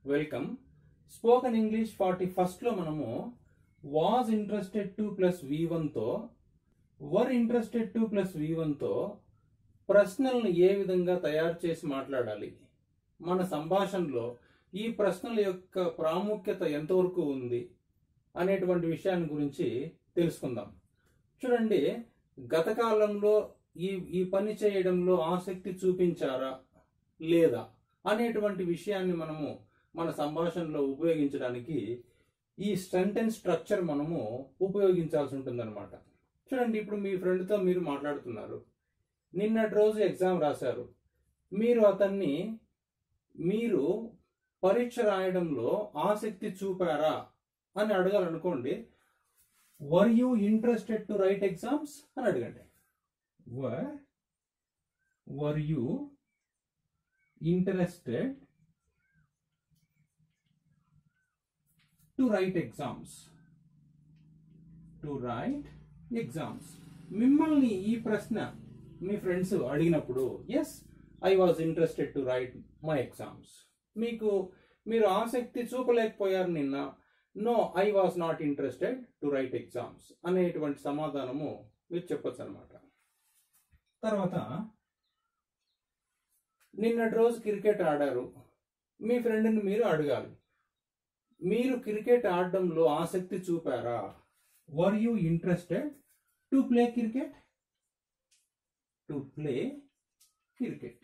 welcome spoken English forty ఫస్ట్లో మనము was interested to plus V వన్తో were interested to plus V వన్తో ప్రశ్నలను ఏ విధంగా తయారు చేసి మాట్లాడాలి మన సంభాషణలో ఈ ప్రశ్నల యొక్క ప్రాముఖ్యత ఎంతవరకు ఉంది అనేటువంటి విషయాన్ని గురించి తెలుసుకుందాం చూడండి గత కాలంలో ఈ ఈ పని చేయడంలో ఆసక్తి చూపించారా లేదా అనేటువంటి విషయాన్ని మనము మన సంభాషణలో ఉపయోగించడానికి ఈ సెంటెన్స్ స్ట్రక్చర్ మనము ఉపయోగించాల్సి ఉంటుందన్నమాట చూడండి ఇప్పుడు మీ ఫ్రెండ్తో మీరు మాట్లాడుతున్నారు నిన్నటి రోజు ఎగ్జామ్ రాశారు మీరు అతన్ని మీరు పరీక్ష రాయడంలో ఆసక్తి చూపారా అని అడగాలనుకోండి were you interested to write exams అని అడగండి were were you interested to write exams to write exams మిమ్మల్ని ఈ ప్రశ్న మీ ఫ్రెండ్స్ అడిగినప్పుడు yes I was interested to write my exams మీకు మీరు ఆసక్తి చూపలేకపోయారు నిన్న no I was not interested to write exams అనేటువంటి సమాధానము మీరు చెప్పొచ్చు అనమాట తర్వాత నిన్నటి రోజు క్రికెట్ ఆడారు మీ ఫ్రెండ్ని మీరు అడగాలి మీరు క్రికెట్ ఆడడంలో ఆసక్తి చూపారా were you interested to play cricket to play cricket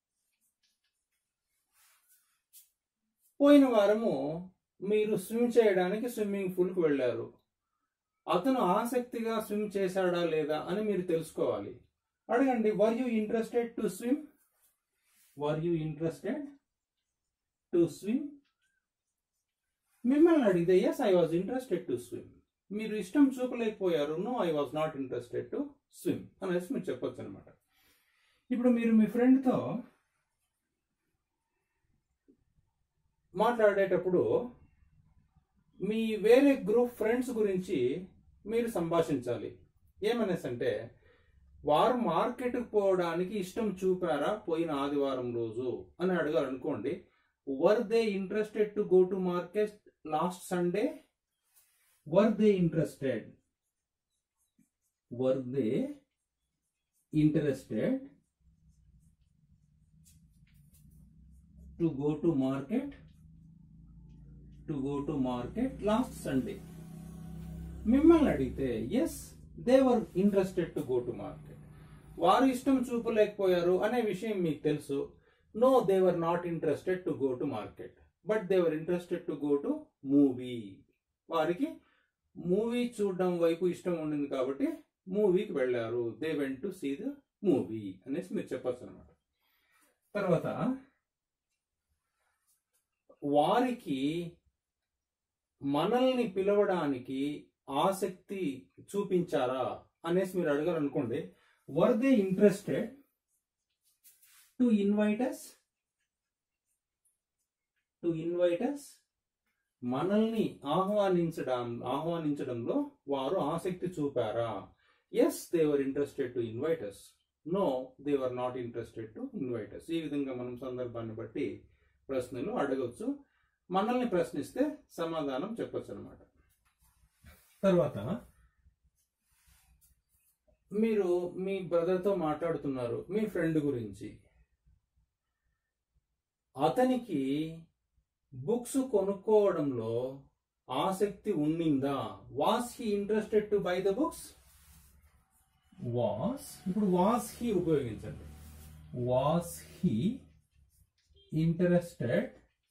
పోయిన వారము మీరు స్విమ్ చేయడానికి స్విమ్మింగ్ పూల్కి వెళ్ళారు అతను ఆసక్తిగా స్విమ్ చేశాడా లేదా అని మీరు తెలుసుకోవాలి అడగండి were you interested to swim were you interested to swim మిమ్మల్ని అడిగితే yes I was interested to swim మీరు ఇష్టం చూపలేకపోయారు no I was not interested to swim అనేసి మీరు చెప్పొచ్చు అనమాట ఇప్పుడు మీరు మీ ఫ్రెండ్తో మాట్లాడేటప్పుడు మీ వేరే గ్రూప్ ఫ్రెండ్స్ గురించి మీరు సంభాషించాలి ఏమనేసి అంటే వారు మార్కెట్కి పోవడానికి ఇష్టం చూపారా పోయిన ఆదివారం రోజు అని అడగాలనుకోండి were they interested to go to market last Sunday were they interested were they interested to go to market to go to market last Sunday మిమ్మల్ని అడిగితే yes they were interested to go to market వారు ఇష్టం చూపలేకపోయారు అనే విషయం మీకు తెలుసు no they were not interested to go to market but they were interested to go to movie వారికి మూవీ చూడడం వైపు ఇష్టం ఉండింది కాబట్టి మూవీకి వెళ్ళారు they went to see the movie అనేసి మీరు చెప్పచ్చు అనమాట తర్వాత వారికి మనల్ని పిలవడానికి ఆసక్తి చూపించారా అనేసి మీరు అడగాలనుకోండి were they interested to invite us to invite us మనల్ని ఆహ్వానించడం ఆహ్వానించడంలో వారు ఆసక్తి చూపారా yes they were interested to invite us no they were not interested to invite us ఈ విధంగా మనం సందర్భాన్ని బట్టి ప్రశ్నలు అడగవచ్చు మనల్ని ప్రశ్నిస్తే సమాధానం చెప్పొచ్చు అనమాట తర్వాత మీరు మీ బ్రదర్తో మాట్లాడుతున్నారు మీ ఫ్రెండ్ గురించి అతనికి బుక్స్ కొనుక్కోవడంలో ఆసక్తి ఉండిందా was he interested to buy the books was ఇప్పుడు వాస్ హీ ఉపయోగించండి was he interested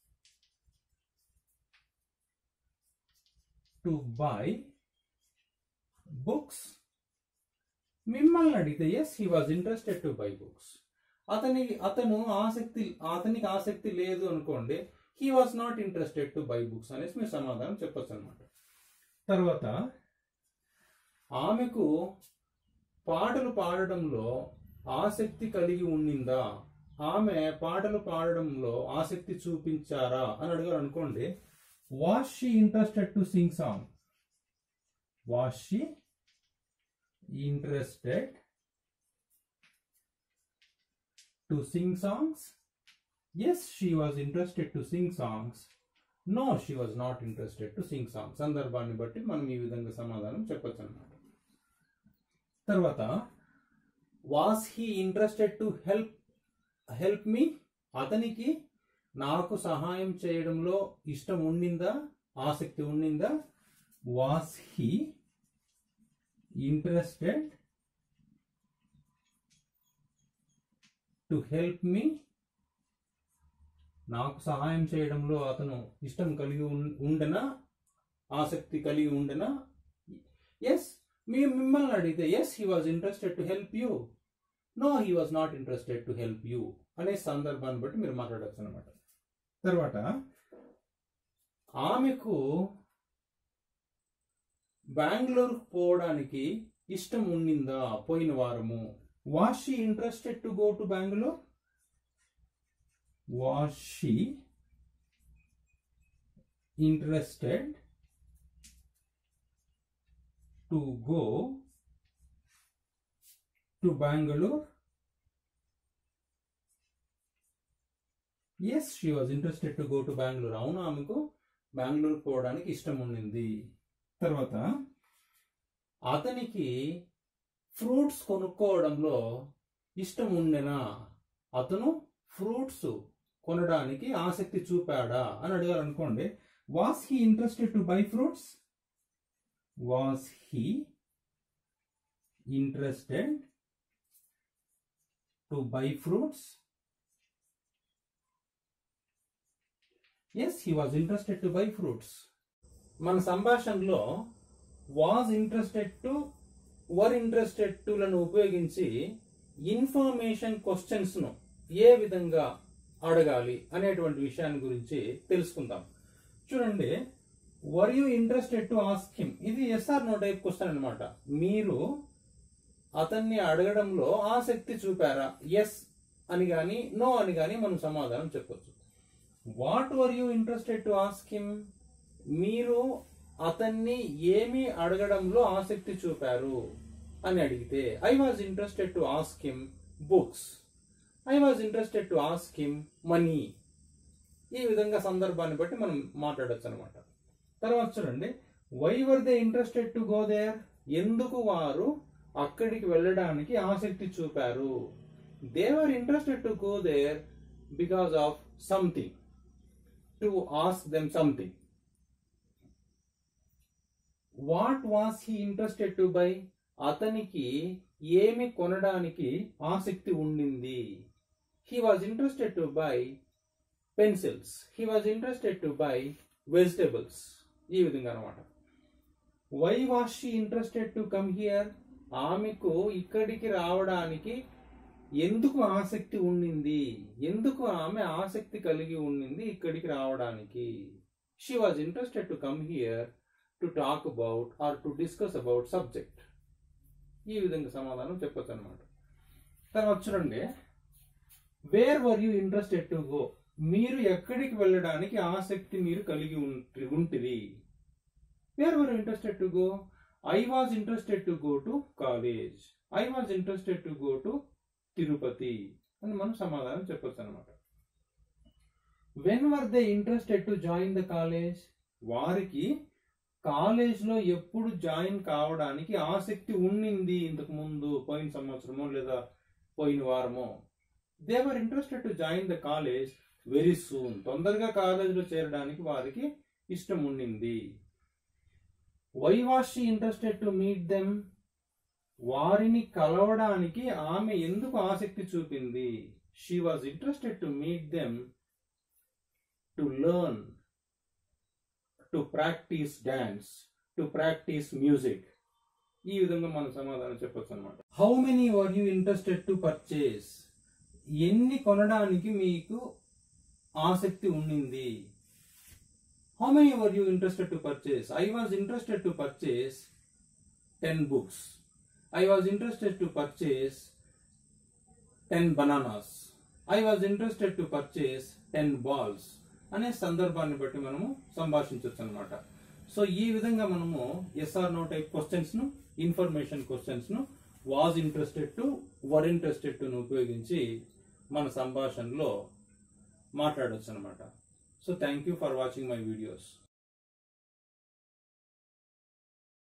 to buy books మిమ్మల్ని అడిగితే yes he was interested to buy books అతనికి అతను ఆసక్తి అతనికి ఆసక్తి లేదు అనుకోండి he was not interested to buy books అనేసి మీరు సమాధానం చెప్పొచ్చు అనమాట తర్వాత ఆమెకు పాటలు పాడడంలో ఆసక్తి కలిగి ఉండిందా ఆమె పాటలు పాడడంలో ఆసక్తి చూపించారా అని అడిగారు అనుకోండి was she interested to sing song was she interested to sing songs yes she was interested to sing songs no she was not interested to sing songs సందర్భాన్ని బట్టి మనం ఈ విధంగా సమాధానం చెప్పొచ్చు అనమాట తర్వాత was he interested to help help me అతనికి నాకు సహాయం చేయడంలో ఇష్టం ఉండిందా ఆసక్తి ఉండిందా was he interested to help me నాకు సహాయం చేయడంలో అతను ఇష్టం కలిగి ఉం- ఉండనా ఆసక్తి కలిగి ఉండనా ఎస్ మీ మిమ్మల్ని అడిగితే yes he was interested to help you no he was not interested to help you అనే సందర్భాన్ని బట్టి మీరు మాట్లాడచ్చు అనమాట తర్వాత ఆమెకు బెంగళూరు పోవడానికి ఇష్టం ఉండిందా పోయిన వారము was she interested to go to Bengaluru was she interested to go to Bengaluru yes she was interested to go to Bengaluru అవును ఆమెకు బెంగళూరు పోవడానికి ఇష్టం ఉండింది తర్వాత అతనికి ఫ్రూట్స్ కొనుక్కోవడంలో ఇష్టం ఉండెనా అతను ఫ్రూట్స్ కొనడానికి ఆసక్తి చూపాడా అని అడిగారు అనుకోండి was he interested to buy fruits was he interested to buy fruits yes he was interested to buy fruits మన సంభాషణలో was interested to were interested to లను ఉపయోగించి ఇన్ఫర్మేషన్ క్వశ్చన్స్ ను ఏ విధంగా అడగాలి అనేటువంటి విషయాన్ని గురించి తెలుసుకుందాం చూడండి were you interested to ask him ఇది ఎస్ఆర్ నో టైప్ క్వశ్చన్ అనమాట మీరు అతన్ని అడగడంలో ఆసక్తి చూపారా ఎస్ అని గాని నో అని గాని మనం సమాధానం చెప్పొచ్చు what were you interested to ask him మీరు అతన్ని ఏమి అడగడంలో ఆసక్తి చూపారు అని అడిగితే I was interested to ask him books I was interested to ask him money ఈ విధంగా సందర్భాన్ని బట్టి మనం మాట్లాడొచ్చు అనమాట తర్వాత చూడండి why were they interested to go there ఎందుకు వారు అక్కడికి వెళ్ళడానికి ఆసక్తి చూపారు they were interested to go there because of something to ask them something what was he interested to buy అతనికి ఏమి కొనడానికి ఆసక్తి ఉండింది he was interested to buy pencils he was interested to buy vegetables ఈ విధంగా అనమాట why was she interested to come here ఆమెకు ఇక్కడికి రావడానికి ఎందుకు ఆసక్తి ఉండింది ఎందుకు ఆమె ఆసక్తి కలిగి ఉండింది ఇక్కడికి రావడానికి she was interested to come here to talk about or to discuss about subject ఈ విధంగా సమాధానం చెప్పొచ్చు అనమాట తర్వాత చూడండి where were you interested to go మీరు ఎక్కడికి వెళ్ళడానికి ఆసక్తి మీరు కలిగి ఉంటి ఉంటిరి where were interested to go I was interested to go to college I was interested to go to Tirupati అని మనం సమాధానం చెప్పొచ్చు అనమాట when were they interested to join the college వారికి కాలేజ్ లో ఎప్పుడు జాయిన్ కావడానికి ఆసక్తి ఉండింది ఇంతకు ముందు పోయిన సంవత్సరమో లేదా పోయిన వారమో they were interested to join the college very soon తొందరగా కాలేజీలో చేరడానికి వారికి ఇష్టం ఉండింది why was she interested to meet them వారిని కలవడానికి ఆమె ఎందుకు ఆసక్తి చూపింది she was interested to meet them to learn to practice dance to practice music ఈ విధంగా మనం సమాధానం చెప్పొచ్చు అనమాట how many were you interested to purchase ఎన్ని కొనడానికి మీకు ఆసక్తి ఉండింది how many were you interested to purchase I was interested to purchase ten books I was interested to purchase ten bananas I was interested to purchase ten balls అనే సందర్భాన్ని బట్టి మనము సంభాషించవచ్చు అనమాట సో ఈ విధంగా మనము ఎస్ఆర్ నో టైప్ క్వశ్చన్స్ ను information questions ను was interested to were interested to ఉపయోగించి మన సంభాషణలో మాట్లాడవచ్చు అనమాట so thank you for watching my videos